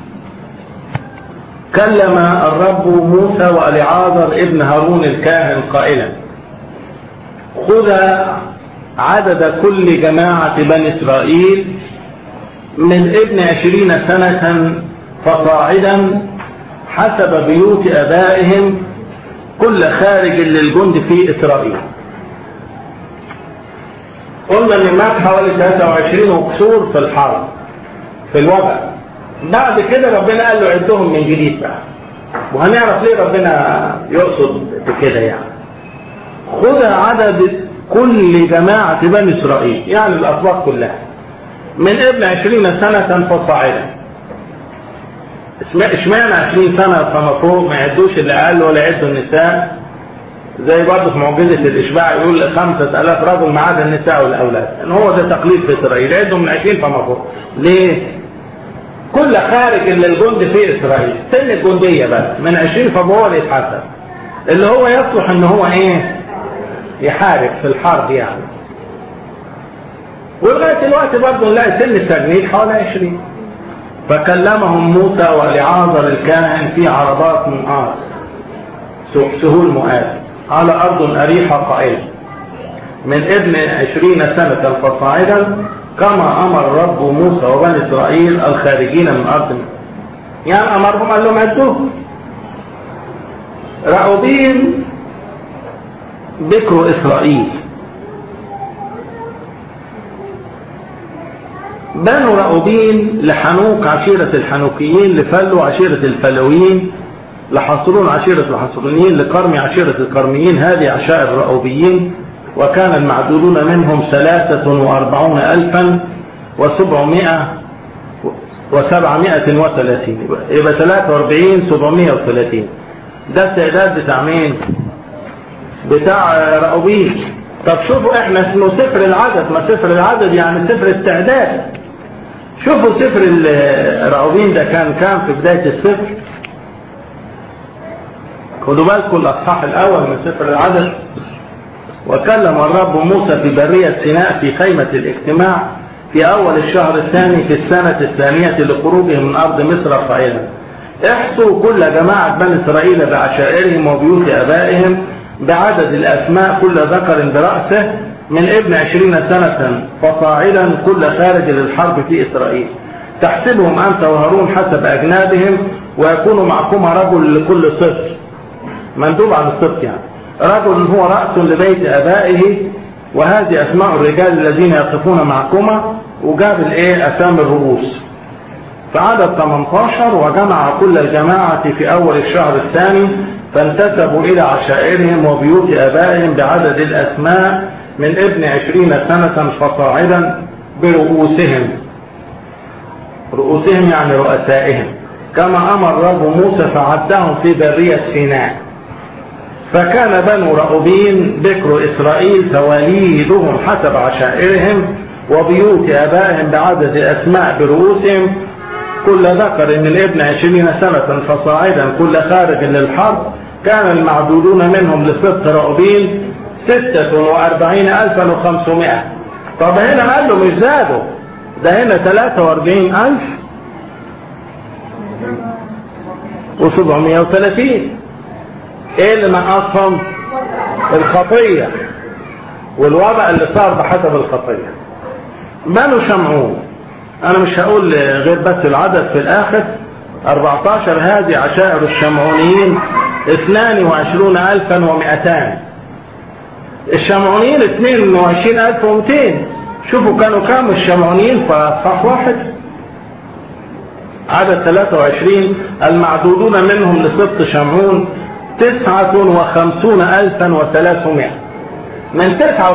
كلم الرب موسى والعاذر ابن هارون الكاهن قائلا خذ عدد كل جماعة بني إسرائيل من ابن عشرين سنة فصاعدا حسب بيوت أبائهم كل خارج للجند في إسرائيل قلنا ان مات حوالي 23 وكسور في الحرب في الوباء بعد كده ربنا قال له عدهم من جديد بقى وهنعرف ليه ربنا يقصد بكده يعني خذ عدد كل جماعة بني إسرائيل يعني الأصوات كلها من ابن عشرين سنة فصاعدا اشمعنى عشرين سنة فما فوق ما يعدوش اللي أقل ولا يعدوا النساء زي برضه في معجزة الإشباع يقول خمسة ألاف رجل ما عدا النساء والأولاد إن هو ده تقليد في إسرائيل يعدوا من عشرين فما فوق ليه؟ كل خارج للجند في إسرائيل سن الجندية بس من عشرين فما هو اللي يتحسب اللي هو يصلح إن هو إيه؟ يحارب في الحرب يعني ولغاية الوقت برضه نلاقي سن التجنيد حوالي 20 فكلمهم موسى ولعازر الكاهن في عربات مؤاس سهول مؤاس على أرض أريحة قائلة من ابن عشرين سنة فصاعدا كما أمر رب موسى وبني إسرائيل الخارجين من أرض يعني أمرهم قال لهم عدوه رأوبين بكر إسرائيل بنو رأوبين لحنوك عشيرة الحنوكيين لفلو عشيرة الفلويين لحصرون عشيرة الحصرونيين لكرمي عشيرة الكرميين هذه عشائر الرأوبيين وكان المعدودون منهم ثلاثة وأربعون ألفا وسبعمائة وسبعمائة وثلاثين يبقى ثلاثة وأربعين سبعمائة وثلاثين ده التعداد بتاع مين بتاع رأوبين طب شوفوا احنا اسمه سفر العدد ما سفر العدد يعني سفر التعداد شوفوا سفر الرأوبين ده كان كام في بداية السفر خدوا بالكم الأصحاح الأول من سفر العدد وكلم الرب موسى في برية سيناء في خيمة الاجتماع في أول الشهر الثاني في السنة الثانية لخروجهم من أرض مصر قائلا احصوا كل جماعة بني إسرائيل بعشائرهم وبيوت أبائهم بعدد الأسماء كل ذكر برأسه من ابن عشرين سنة فصاعدا كل خارج للحرب في إسرائيل تحسبهم أنت وهارون حسب أجنابهم ويكون معكما رجل لكل صفر مندوب على الصفر يعني رجل هو رأس لبيت أبائه وهذه أسماء الرجال الذين يقفون معكما وجاب الايه أسامي الرؤوس فعدد 18 وجمع كل الجماعة في أول الشهر الثاني فانتسبوا إلى عشائرهم وبيوت أبائهم بعدد الأسماء من ابن عشرين سنة فصاعدا برؤوسهم رؤوسهم يعني رؤسائهم كما أمر رب موسى فعدهم في برية سيناء فكان بنو رأوبين بكر إسرائيل تواليدهم حسب عشائرهم وبيوت أبائهم بعدد أسماء برؤوسهم كل ذكر من ابن عشرين سنة فصاعدا كل خارج للحرب كان المعدودون منهم لسبط رأوبين ستة وأربعين ألفا وخمسمائة طب هنا قال له مش زادوا ده هنا ثلاثة وأربعين ألف وسبعمائة وثلاثين ايه اللي نقصهم الخطية والوضع اللي صار بحسب الخطية بنو شمعون انا مش هقول غير بس العدد في الاخر 14 هذه عشائر الشمعونيين 22200 الشمعونيين 22200 شوفوا كانوا كام الشمعونيين في صح واحد عدد 23 المعدودون منهم لسبط شمعون 59300 من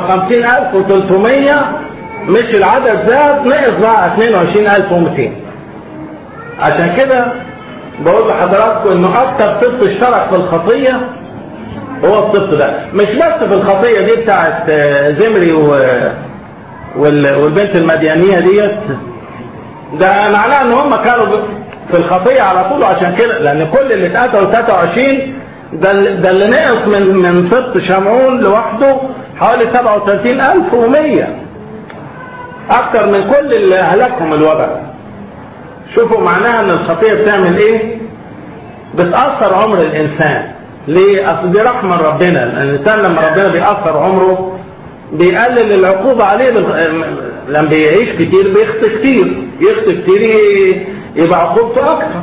59300 مش العدد زاد نقص بقى 22200 عشان كده بقول لحضراتكم انه اكتر سبط اشترك في الخطيه هو السبط ده مش بس في الخطيه دي بتاعت زمري و... والبنت المديانيه ديت ده معناه ان هم كانوا في الخطيه على طول عشان كده لان كل اللي اتقتلوا 23 ده ده اللي نقص من من سبط شمعون لوحده حوالي 37100 اكتر من كل اللي هلكهم الوباء شوفوا معناها ان الخطيه بتعمل ايه بتاثر عمر الانسان ليه اصل دي رحمه ربنا الانسان لما ربنا بيأثر عمره بيقلل العقوبة عليه لما بيعيش كتير بيخطي كتير يخطي كتير يبقى عقوبته أكتر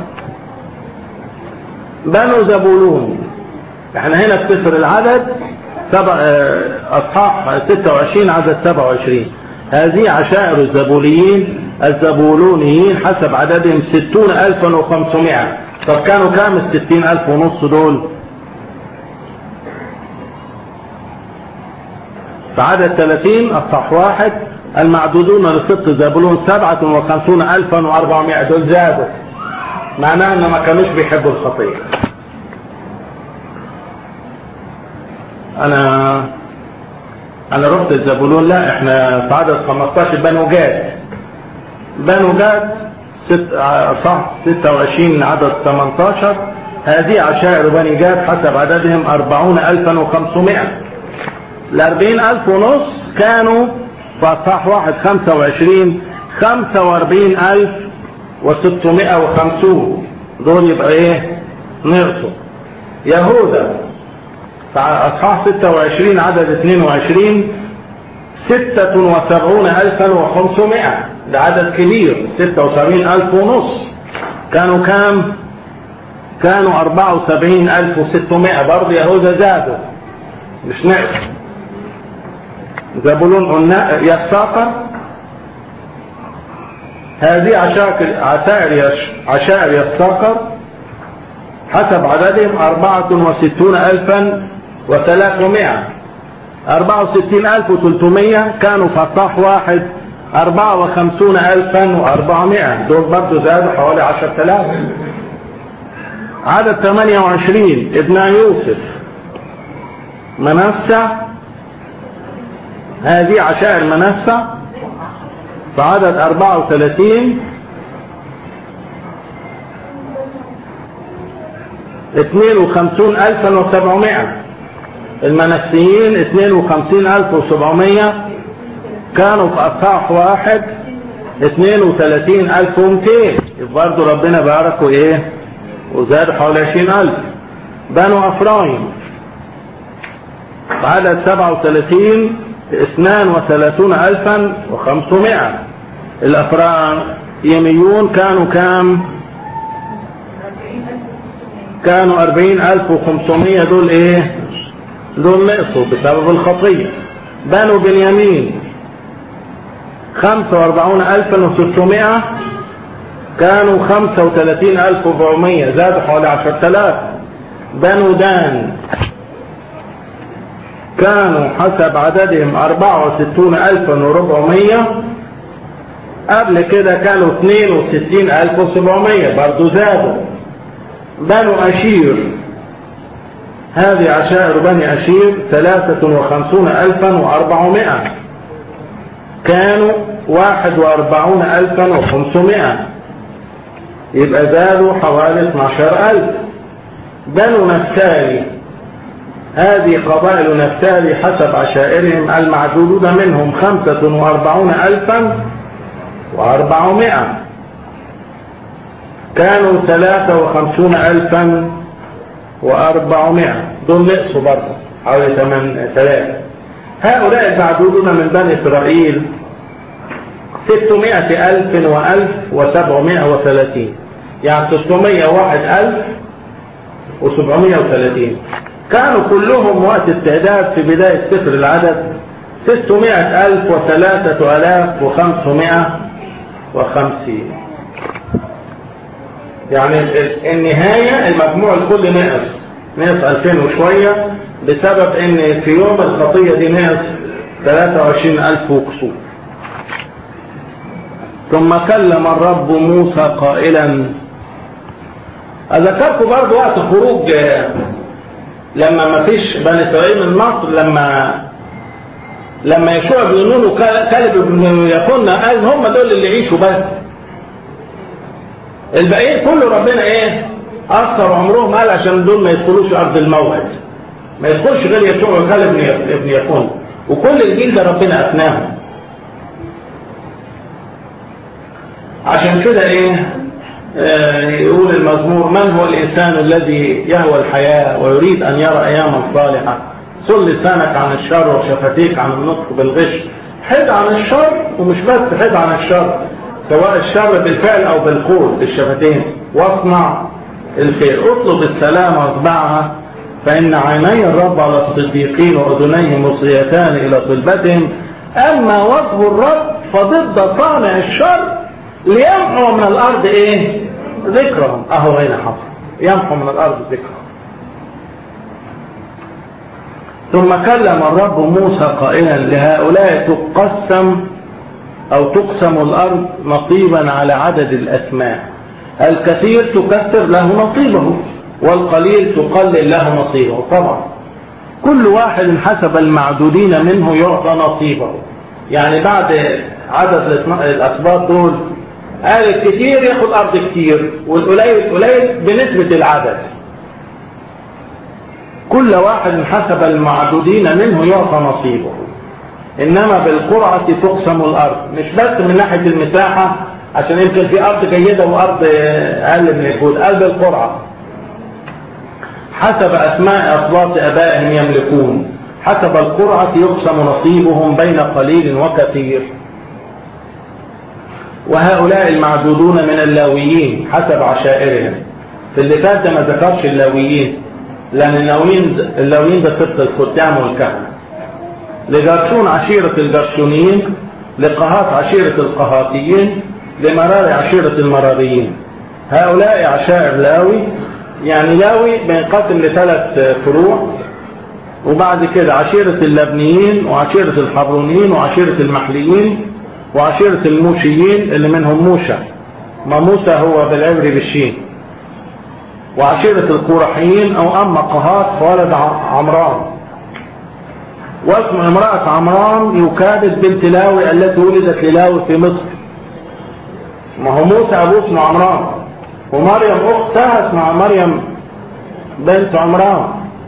بنو زبولون احنا هنا في سفر العدد سبع أصحاح 26 عدد 27 هذه عشائر الزبوليين الزبولونيين حسب عددهم 60500 طب كانوا كام ال 60000 ونص دول فعدد 30 أصح واحد المعدودون لصدق زبولون 57400 دول زادوا معناه ان ما كانوش بيحبوا الخطيه انا انا رحت الزبولون لا احنا في عدد 15 بنو جاد بنو جاد ست صح 26 عدد 18 هذه عشائر بني جاد حسب عددهم 40500 الأربعين ألف ونص كانوا في أصحاح واحد خمسة وعشرين خمسة وأربعين ألف وستمائة وخمسون دول يبقى إيه نقصوا يهوذا في أصحاح ستة وعشرين عدد اثنين وعشرين ستة وسبعون ألفا وخمسمائة ده عدد كبير ستة وسبعين ألف ونص كانوا كام كانوا أربعة وسبعين ألف وستمائة برضه يهوذا زادوا مش نقص زبولون قلنا يساقر هذه عشائر عشائر يساقر حسب عددهم أربعة وستون ألفا وثلاثمائة أربعة وستين ألف وثلثمائة كانوا في أصح واحد أربعة وخمسون ألفا وأربعمائة دول برضو زادوا حوالي عشر آلاف عدد ثمانية وعشرين ابن يوسف منسى هذه عشائر منسى في عدد 34 52700 المنسيين 52700 كانوا في أصحاح واحد 32200 برضه ربنا باركوا ايه وزاد حوالي 20000 بنو أفرايم عدد 37 اثنان وثلاثون ألفا وخمسمائة الأفرايميون كانوا كام كانوا أربعين ألف وخمسمائة دول ايه دول نقصوا بسبب الخطية بنو بنيامين خمسة واربعون ألفا وستمائة كانوا خمسة وثلاثين ألف واربعمية زادوا حوالي عشر تلاف بنو دان كانوا حسب عددهم أربعة وستون ألفا وربعمية قبل كده كانوا اثنين وستين ألف وسبعمية برضو زادوا بنو أشير هذه عشائر بني أشير ثلاثة وخمسون ألفا وأربعمائة كانوا واحد وأربعون ألفا وخمسمائة يبقى زادوا حوالي 12 ألف بنو نفتالي هذه قبائل نفتالي حسب عشائرهم المعدودون منهم خمسة وأربعون ألفا وأربعمائة كانوا ثلاثة وخمسون ألفا وأربعمائة دول نقصوا برضه حوالي ثمان ثلاثة هؤلاء المعدودون من بني إسرائيل ستمائة ألف وألف وسبعمائة وثلاثين يعني ستمائة واحد ألف وسبعمائة وثلاثين كانوا كلهم وقت التعداد في بداية سفر العدد ستمائة ألف وثلاثة ألاف وخمسمائة وخمسين يعني النهاية المجموع الكل نقص نقص 2000 وشوية بسبب ان في يوم الخطية دي نقص 23000 وكسور ثم كلم الرب موسى قائلا اذكركم برضه وقت خروج لما ما فيش بني اسرائيل من مصر لما لما يشوع بن نون وكلب بن يقولنا قال هم دول اللي يعيشوا بس الباقيين كله ربنا ايه اثر عمرهم قال عشان دول ما يدخلوش ارض الموعد ما يدخلش غير يسوع وكلب ابن يكون وكل الجيل ده ربنا افناهم عشان كده ايه آه يقول المزمور من هو الانسان الذي يهوى الحياه ويريد ان يرى اياما صالحه صل لسانك عن الشر وشفتيك عن النطق بالغش حد عن الشر ومش بس حد عن الشر سواء الشر بالفعل او بالقول بالشفتين واصنع الخير اطلب السلام واتبعها فان عيني الرب على الصديقين واذنيه مصيتان الى طلبتهم اما وجه الرب فضد صانع الشر ليمحو من الارض ايه ذكرهم اهو هنا حصل يمحو من الارض ذكرهم ثم كلم الرب موسى قائلا لهؤلاء تقسم أو تقسم الأرض نصيبا على عدد الأسماء الكثير تكثر له نصيبه والقليل تقلل له نصيبه طبعا كل واحد حسب المعدودين منه يعطى نصيبه يعني بعد عدد الأسباط دول قال الكثير ياخد أرض كتير والقليل قليل بنسبة العدد كل واحد حسب المعدودين منه يعطى نصيبه إنما بالقرعة تقسم الأرض مش بس من ناحية المساحة عشان يمكن في أرض جيدة وأرض أقل من الجود قال بالقرعة حسب أسماء أصوات أبائهم يملكون حسب القرعة يقسم نصيبهم بين قليل وكثير وهؤلاء المعدودون من اللاويين حسب عشائرهم في اللي فات ده ما ذكرش اللاويين لأن اللاويين اللاويين ده ست الختام والكهنة لجرشون عشيرة الجرشونيين لقهات عشيرة القهاتيين لمرار عشيرة المراريين هؤلاء عشائر لاوي يعني لاوي بينقسم لثلاث فروع وبعد كده عشيرة اللبنيين وعشيرة الحبرونيين وعشيرة المحليين وعشيرة الموشيين اللي منهم موشى ما موسى هو بالعبري بالشين وعشيرة القرحيين أو أما قهات فولد عمران واسم امرأة عمران يكابد بنت لاوي التي ولدت للاوي في مصر ما هو موسى أبوه اسمه عمران ومريم أختها اسمها مريم بنت عمران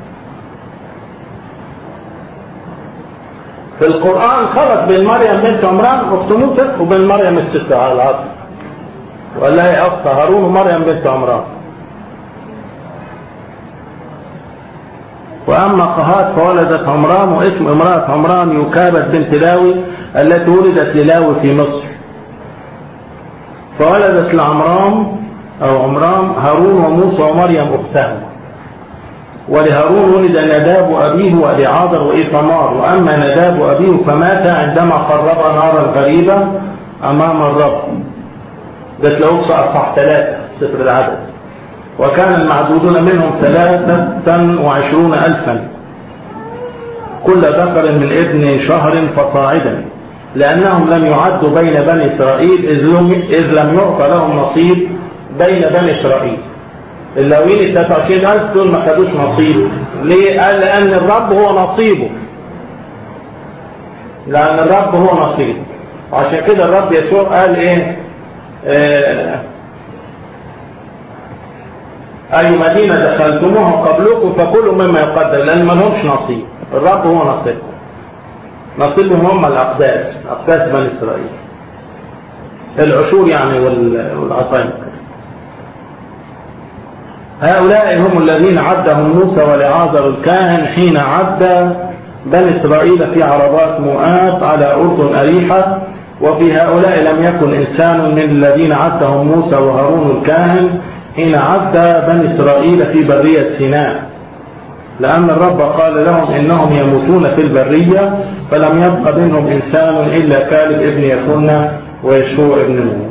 في القرآن خلط بين مريم بنت عمران أخت موسى وبين مريم الست على العصر ولا هي أخت هارون ومريم بنت عمران وأما قهات فولدت عمران واسم امرأة عمران يكابد بنت لاوي التي ولدت للاوي في مصر فولدت لعمران أو عمران هارون وموسى ومريم أختهم ولهارون ولد نداب أبيه وأليعاذر وإيثمار وأما نداب أبيه فمات عندما قرب نارا غريبة أمام الرب ده تلاقوه أصح ثلاثة سفر العدد وكان المعدودون منهم ثلاثة وعشرون ألفا كل ذكر من ابن شهر فصاعدا لأنهم لم يعدوا بين بني إسرائيل إذ لم يعطى لهم نصيب بين بني إسرائيل اللاويين ال 23000 دول ما خدوش نصيب ليه؟ قال لأن الرب هو نصيبه لأن الرب هو نصيبه وعشان كده الرب يسوع قال إيه آه أي مدينة دخلتموها قبلكم فكلوا مما يقدر لأن ما لهمش نصيب الرب هو نصيبهم نصيبهم هم الأقداس أقداس بني إسرائيل العشور يعني والعطايا هؤلاء هم الذين عدهم موسى ولعازر الكاهن حين عد بني إسرائيل في عربات مؤاب على أردن أريحة وفي هؤلاء لم يكن إنسان من الذين عدهم موسى وهارون الكاهن حين عد بني إسرائيل في برية سيناء لأن الرب قال لهم إنهم يموتون في البرية فلم يبق منهم إنسان إلا كالب ابن يفنى ويشوع ابن نون